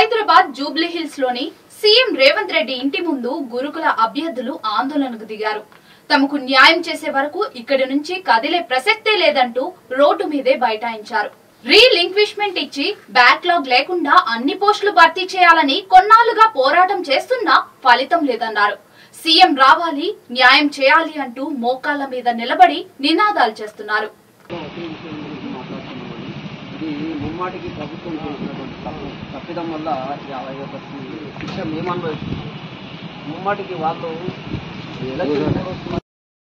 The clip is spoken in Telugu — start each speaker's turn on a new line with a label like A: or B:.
A: హైదరాబాద్ జూబ్లీ హిల్స్ లోని సీఎం రేవంత్ రెడ్డి ఇంటి ముందు గురుకుల అభ్యర్థులు ఆందోళనకు దిగారు తమకు న్యాయం చేసే వరకు ఇక్కడి నుంచి కదిలే ప్రసక్తే లేదంటూ రోడ్డు మీదే బైఠాయించారు రీలింక్విష్మెంట్ ఇచ్చి బ్యాక్లాగ్ లేకుండా అన్ని పోస్టులు భర్తీ చేయాలని కొన్నాళ్లుగా పోరాటం చేస్తున్నా ఫలితం లేదన్నారు సీఎం రావాలి న్యాయం చేయాలి అంటూ మోకాళ్ల మీద నిలబడి నినాదాలు చేస్తున్నారు
B: ఒకే విషయం గురించి మాట్లాడుతున్నామని ఇది ముమ్మాటికి ప్రభుత్వం చేసినటువంటి తప్పు తప్పిదం వల్ల యాభై ఒక శిక్ష మేము అనుభవిస్తున్నాం ముమ్మాటికి వాళ్ళు ఎలక్షన్ వస్తున్నారు